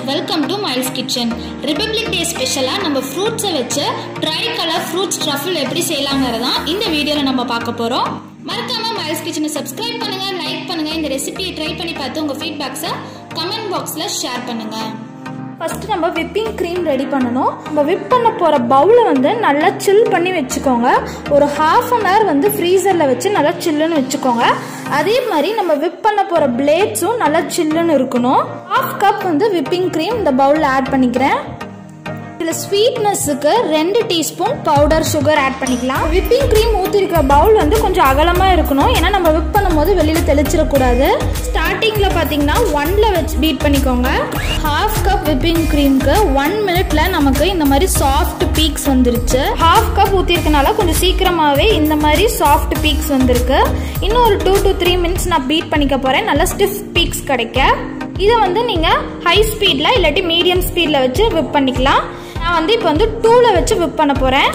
welcome to Miles Kitchen republic day ஸ்பெஷலாக நம்ம ஃப்ரூட்ஸை வச்சு ட்ரை கலர் ஃப்ரூட்ஸ் ட்ரஃபிள் எப்படி செய்யலாங்கிறதான் இந்த வீடியோவில் நம்ம பார்க்க போகிறோம் மறக்காம மைல்ஸ் கிச்சனை சப்ஸ்கிரைப் பண்ணுங்க லைக் பண்ணுங்க இந்த ரெசிபியை ட்ரை பண்ணி பார்த்து உங்கள் ஃபீட்பேக்ஸை கமெண்ட் பாக்ஸில் ஷேர் பண்ணுங்க ஃபஸ்ட்டு நம்ம விப்பிங் க்ரீம் ரெடி பண்ணணும் நம்ம விப் பண்ண போகிற பவுலை வந்து நல்லா சில் பண்ணி வச்சுக்கோங்க ஒரு ஹாஃப் அன் ஹவர் வந்து ஃப்ரீசரில் வச்சு நல்லா சில்லுன்னு வச்சுக்கோங்க அதே மாதிரி நம்ம விப் பண்ண போகிற பிளேட்ஸும் நல்லா சில்லுன்னு இருக்கணும் ஹாஃப் கப் வந்து விப்பிங் க்ரீம் இந்த பவுலில் ஆட் பண்ணிக்கிறேன் இதில் ஸ்வீட்னஸுக்கு ரெண்டு டீஸ்பூன் பவுடர் சுகர் ஆட் பண்ணிக்கலாம் விப்பிங் க்ரீம் ஊற்றிருக்கிற பவுல் வந்து கொஞ்சம் அகலமாக இருக்கணும் ஏன்னா நம்ம விப் பண்ணும்போது வெளியில் தெளிச்சிடக்கூடாது ஸ்டார்டிங்கில் பார்த்தீங்கன்னா ஒன்ல வச்சு பீட் பண்ணிக்கோங்க ஹாஃப் கப் விப்பிங் க்ரீம்க்கு ஒன் மினிட்ல நமக்கு இந்த மாதிரி சாஃப்ட் பீக்ஸ் வந்துருச்சு ஹாஃப் கப் ஊற்றிருக்கனால கொஞ்சம் சீக்கிரமாகவே இந்த மாதிரி சாஃப்ட் பீக்ஸ் வந்திருக்கு இன்னும் ஒரு டூ டு த்ரீ மினிட்ஸ் நான் பீட் பண்ணிக்க போகிறேன் நல்லா ஸ்டிஃப் பீக்ஸ் கிடைக்க இதை வந்து நீங்கள் ஹை ஸ்பீடில் இல்லாட்டி மீடியம் ஸ்பீடில் வச்சு விப் பண்ணிக்கலாம் நான் வந்து இப்போ வந்து டூவில் வச்சு விப் பண்ண போகிறேன்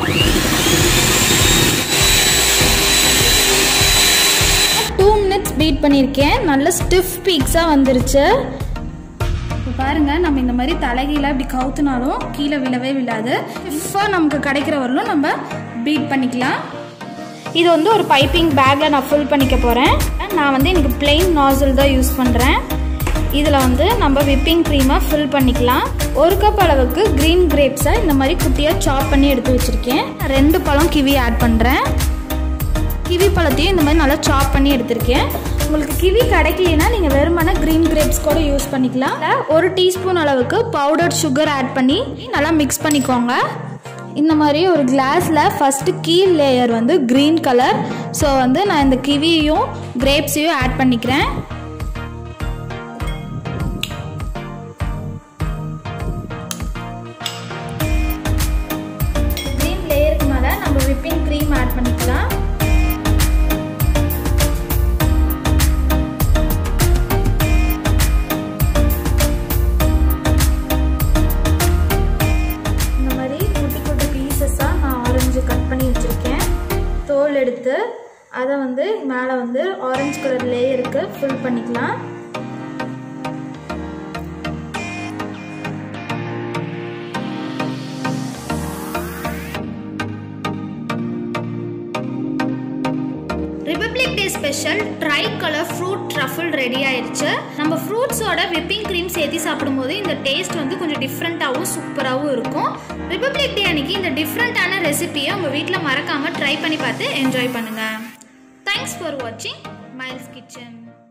டூ மினிட்ஸ் பீட் பண்ணியிருக்கேன் நல்ல ஸ்டிஃப் பீக்ஸாக வந்துருச்சு இப்போ பாருங்க நம்ம இந்த மாதிரி தலைகீழ இப்படி கவுத்துனாலும் கீழே விழவே விழாது ஸ்டிஃபாக நமக்கு கிடைக்கிற வரலும் நம்ம பீட் பண்ணிக்கலாம் இது வந்து ஒரு பைப்பிங் பேக்கில் நான் ஃபில் பண்ணிக்க போகிறேன் நான் வந்து எனக்கு பிளெயின் நாசில் தான் யூஸ் பண்ணுறேன் இதில் வந்து நம்ம விப்பிங் க்ரீமை ஃபில் பண்ணிக்கலாம் ஒரு கப் அளவுக்கு க்ரீன் கிரேப்ஸை இந்த மாதிரி குட்டியாக சாப் பண்ணி எடுத்து வச்சுருக்கேன் ரெண்டு பழம் கிவி ஆட் பண்ணுறேன் கிவி பழத்தையும் இந்த மாதிரி நல்லா சாப் பண்ணி எடுத்திருக்கேன் உங்களுக்கு கிவி கிடைக்கலனா நீங்கள் வெறுமனே க்ரீன் கிரேப்ஸ் கூட யூஸ் பண்ணிக்கலாம் ஒரு டீஸ்பூன் அளவுக்கு பவுடர் சுகர் ஆட் பண்ணி நல்லா மிக்ஸ் பண்ணிக்கோங்க இந்த மாதிரி ஒரு கிளாஸில் ஃபஸ்ட்டு கீழ் லேயர் வந்து க்ரீன் கலர் ஸோ வந்து நான் இந்த கிவியும் கிரேப்ஸையும் ஆட் பண்ணிக்கிறேன் க்ரீன் லேயருக்கு மேலே நம்ம விப்பிங் க்ரீம் ஆட் பண்ணிக்கலாம் இந்த மாதிரி குட்டி குட்டி பீசஸாக நான் ஆரஞ்சு கட் பண்ணி வச்சுருக்கேன் தோல் எடுத்து அதை வந்து மேலே வந்து ஆரஞ்சு கலர் லேயருக்கு ஃபில் பண்ணிக்கலாம் republic day special tricolour fruit trifle ready ஆயிடுச்சு நம்ம ஃப்ரூட்ஸோட விப்பிங் க்ரீம் சேர்த்து சாப்பிடும்போது இந்த டேஸ்ட் வந்து கொஞ்சம் டிஃப்ரெண்ட்டாகவும் சூப்பராகவும் இருக்கும் ரிபப்ளிக் டே அன்னைக்கு இந்த டிஃப்ரெண்ட்டான ரெசிபியை உங்கள் வீட்டில் மறக்காமல் ட்ரை பண்ணி பார்த்து என்ஜாய் பண்ணுங்கள் தேங்க்ஸ் ஃபார் வாட்சிங் மைல்ஸ் கிச்சன்